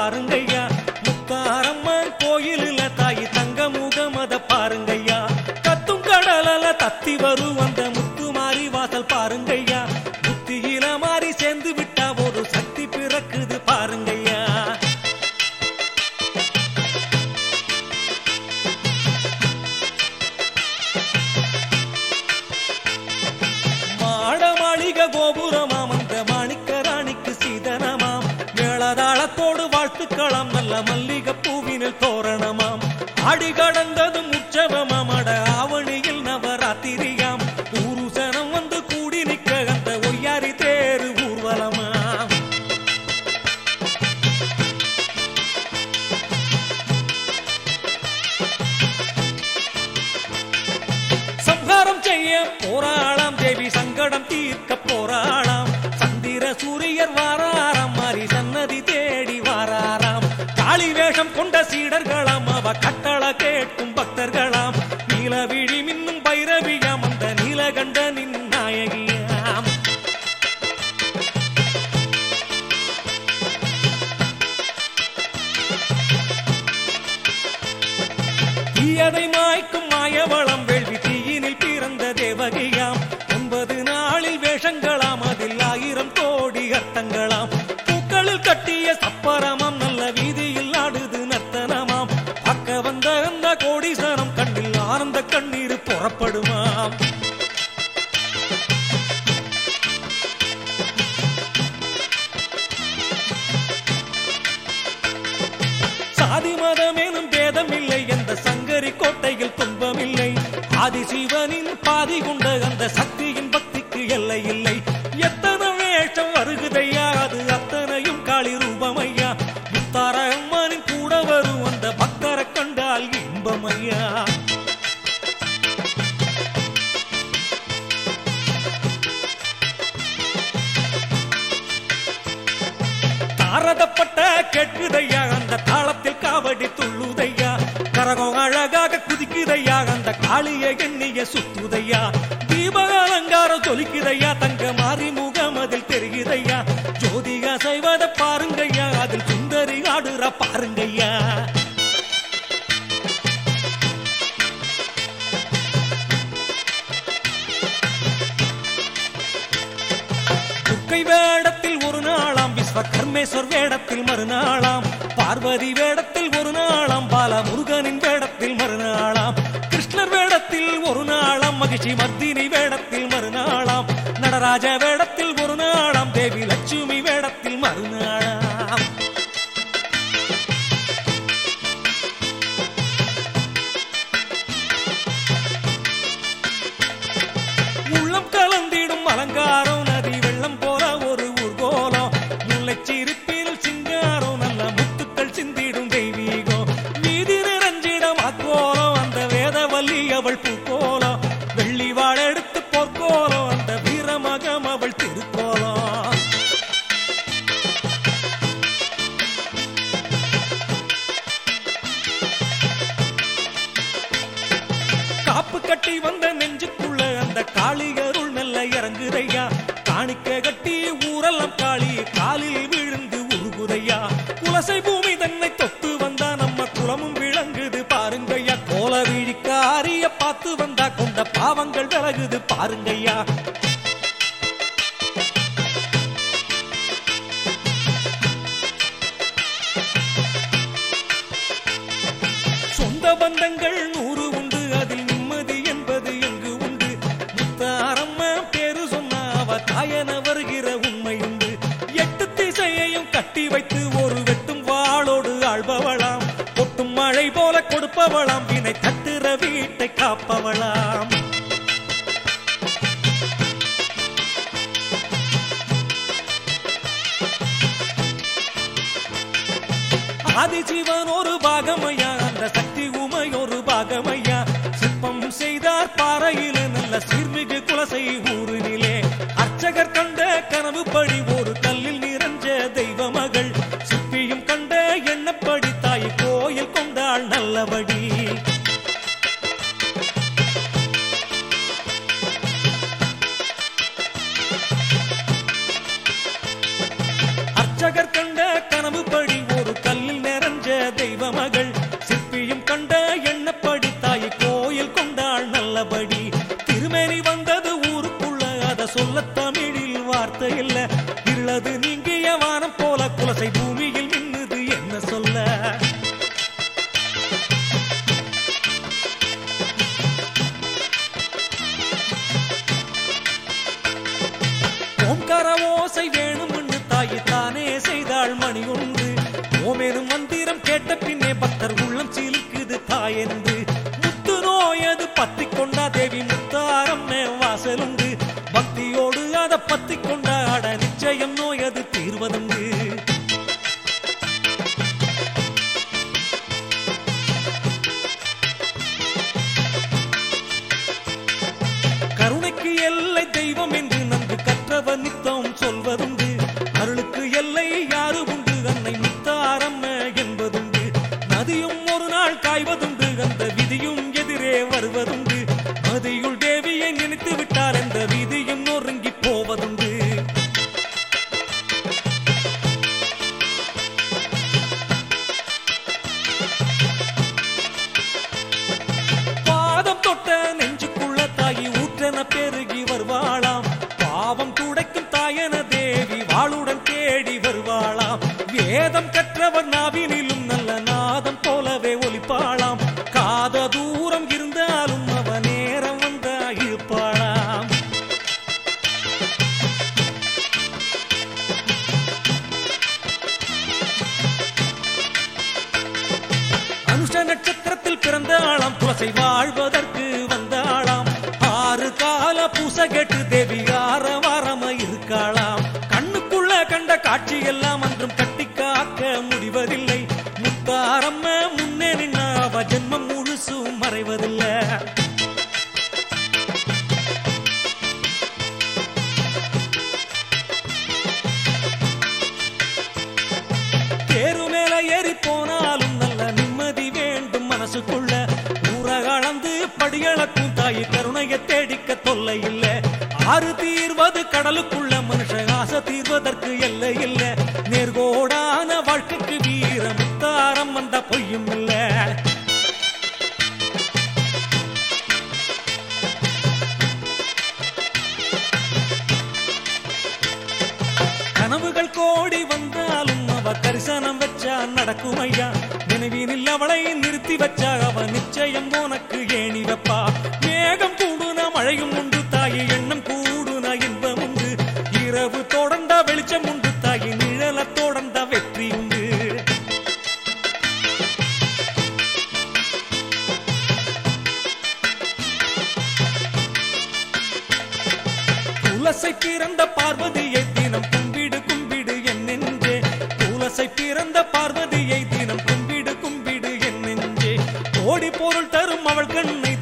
பாருங்கய்யா முத்தாரம்மன் கோயிலில் தாயி தங்க முகம் அத பாருங்கய்யா கத்தும் கடலல தத்தி வரும் அந்த முத்துமாரி வாசல் பாருங்கய்யா புத்தியில மாறி சேர்ந்து விட்டா ஒரு சக்தி பிறக்குது பாருங்கய்யா மாட மாளிக கோபுரமாம் அந்த மாணிக்க ராணிக்கு சீதனமாம் மேளதாளத்தோடு வாழ்த்துக்களம் நல்ல மல்லிகை பூவினில் தோரணமாம் ஆடி கடந்ததும் உற்சவமாம் அட ஆவணியில் நவராத்திரியாம் ஊருசனம் வந்து கூடி நிக்க அந்த ஒய்யாரி தேரு ஊர்வலமாம் சம்ஹாரம் செய்ய போராளாம் தேவி சங்கடம் தீர்க்க போராளாம் சந்திர சூரியர் வாராராம் மாறி சன்னதி தேடி வாராராம் காளி வேஷம் கொண்ட சீடர்களாம் அவ கட்டள கேட்கும் பக்தர்களாம் நீலவிழி மின்னும் பைரவியாம் அந்த நீலகண்டனின் நாயகியாம் தீயதை மாய்க்கும் மாயவளம் வேள்வி தீயினில் பிறந்த தேவகியாம் ஒன்பது நாளில் வேஷங்களாம் அதில் ஆயிரம் கோடி அர்த்தங்களாம் பூக்களில் கட்டிய சப்பரமாம் நல்ல வீதியில் ஆடுது நர்த்தனமாம் பக்க வந்த அந்த கோடீசனம் கண்ணில் ஆனந்த கண்ணீர் புறப்படுமாம் சாதி மதம் எனும் பேதம் இல்லை எந்த சங்கரி கோட்டையில் துன்பமில்லை ஆதிசிவனின் பாதி கொண்ட அந்த சக்தியின் பக்திக்கு எல்லை இல்லை எத்தனை வேஷம் வருகுதையா அது அத்தனையும் காளி ரூபமையா முத்தார அம்மனின் கூட வரும் அந்த பக்தரை கண்டால் இன்பமையா தாரதப்பட்ட கேட்குதையா அந்த தாளத்தில் காவடி துள்ளுதையா கரகம் அழகாக குதிக்குதையா அந்த காளிய எண்ணிய சுத்துதையா தீப அலங்காரம் சொலிக்குதையா தங்க மாறி முகம் அதில் தெரியுதையா ஜோதிகா செய்வத பாருங்கய்யா அதில் சுந்தரி ஆடுற பாருங்கய்யா துர்க்கை வேடத்தில் ஒரு நாளாம் விஸ்வகர்மேஸ்வர் வேடத்தில் மறுநாளாம் பார்வதி வேடத்தில் ஒரு நாளாம் பாலமுருகனின் வேடத்தில் மறுநாளாம் கிருஷ்ணர் வேடத்தில் ஒரு நாளாம் மகிழ்ச்சி மர்தினி வேடத்தில் மறுநாளாம் நடராஜ வேடத்தில் ஒரு நாளாம் தேவி லட்சுமி வேடத்தில் மறுநாளாம் உள்ளம் கலந்திடும் அலங்காரம் நதி வெள்ளம் போல ஒரு ஊர்கோலம் முல்லைச்சிரிப்பில் சிங்காரம் நல்ல முத்துக்கள் சிந்திடும் தெய்வீகம் நீதி நிறைஞ்சிடம் அக்கோலம் அந்த வேதவல்லி அவள் பூக்கோலம் வெள்ளி வாழெடுத்து பொற்கோலம் அந்த வீரமகம் அவள் திருக்கோலம் காப்பு கட்டி வந்த நெஞ்சுக்குள்ள அந்த காளிகருள் மெல்ல இறங்குதையா காணிக்க கட்டி ஊரெல்லாம் காளி காலில் விழுந்து உருகுதையா குலசை பூமி தன்னை தொட்டு வந்தா நம்ம குலமும் விளங்குது பாருங்கய்யா கோல விழிக்காரிய பார்த்து வந்தா கொண்ட பாவங்கள் விலகுது பாருங்கய்யா சொந்த பந்தங்கள் நூறு உண்டு அதில் நிம்மதி என்பது எங்கு உண்டு முத்தாரம்ம பேரு சொன்ன அவ தாயன வருகிற உண்மை உண்டு எட்டு திசையையும் கட்டி வைத்து ஒரு வெட்டும் வாளோடு ஆள்பவளாம் கொட்டும் மழை போல கொடுப்பவளாம் வினை தட்டுற வீட்டை காப்பவளாம் ஆதிசிவன் ஒரு பாகமையா அந்த சக்தி உமை ஒரு பாகமையா சிற்பம் செய்தார் பாறையில நல்ல சீர்மிகு குலசை ஊரினிலே அர்ச்சகர் கண்ட கனவுப்படி ஒரு கல்லில் நிறைஞ்ச தெய்வ மகள் சிப்பியும் கண்ட எண்ணப்படி தாய் கோயில் கொண்டாள் நல்லபடி அர்ச்சகர் கண்ட கனவுப்படி ஒரு கல்லில் மந்திரம் கேட்ட பின்னே பக்தர் உள்ளம் சீலுக்குது தாயென்று முத்து நோயது பத்தி கொண்டா தேவி முத்தாரம்மே வாசலுண்டு பக்தியோடு அதை பத்தி கொண்டாட நிச்சயம் நோயது தீர்வதுண்டு கருணைக்கு எல்லை தெய்வம் என்று நன்கு கற்றவர் நித்தம் சொல்வதுண்டு அருளுக்கு எல்லை யாரு உண்டு அன்னை முத்தாரம்ம என்பதுண்டு நதியும் ஒரு நாள் காய்வதுண்டு அந்த விதியும் எதிரே வருவதுண்டு நதியுள் தேவியை நினைத்து விட்டால் அந்த விதியும் நொறுங்கி போவதுண்டு பாதம் தொட்ட நெஞ்சுக்குள்ள தாயி ஊற்றென பெருகி வருவாளாம் பாவம் துடைக்கும் தாயன தேவி வாளுடன் தேடி வருவாளாம் வேதம் கற்றவர் நாவினிலும் நல்ல நாதம் போலவே ஒலிப்பாளாம் காத தூரம் இருந்தாலும் அவ நேரம் வந்தா இருப்பாளாம் அனுஷ நட்சத்திரத்தில் பிறந்த ஆளாம் துளசை வாழ்வதற்கு வந்த ஆளாம் ஆறு கால பூச கேட்டு தேவி ஆற வாரம இருக்காளாம் கண்ணுக்குள்ள கண்ட காட்சி எல்லாம் அன்றும் கட்டி காக்க முடிவதில்லை முத்தாரம்ம முன்னே நின்ன அவ ஜென்மம் முழுசும் மறைவதில்லை தேரு மேல ஏறி போனாலும் நல்ல நிம்மதி வேண்டும் மனசுக்குள்ள ஊற கலந்து படியளக்கும் தாய் கருணையை தேடிக்க தொல்லை இல்ல ஆறு தீர்வது கடலுக்குள்ள மனுஷ ஆசை தீர்வதற்கு எல்லை இல்ல நேர்கோடான வாழ்க்கைக்கு வீர முத்தாரம் வந்த பொய்யும் இல்ல கனவுகள் கோடி வந்தாலும் அவ தரிசனம் வச்சா நடக்கும் ஐயா நினைவினில் அவளை நிறுத்தி வச்சா அவ நிச்சயம் உனக்கு ஏணி வைப்பா மேகம் கூடுனா மழையும் உண்டு தாயி எண்ணம் கூடுனா இன்பம் உண்டு இரவு தொடர்ந்த வெளிச்சம் உண்டு தாயி நிழல தொடர்ந்த வெற்றி உண்டு துளசை பிறந்த பார்வதியை தினம் கும்பிடு கும்பிடு என் நெஞ்சே துளசை பிறந்த பார்வதியை தினம் கும்பிடு கும்பிடு என் நெஞ்சே கோடி பொருள் தரும் அவள் கண்ணை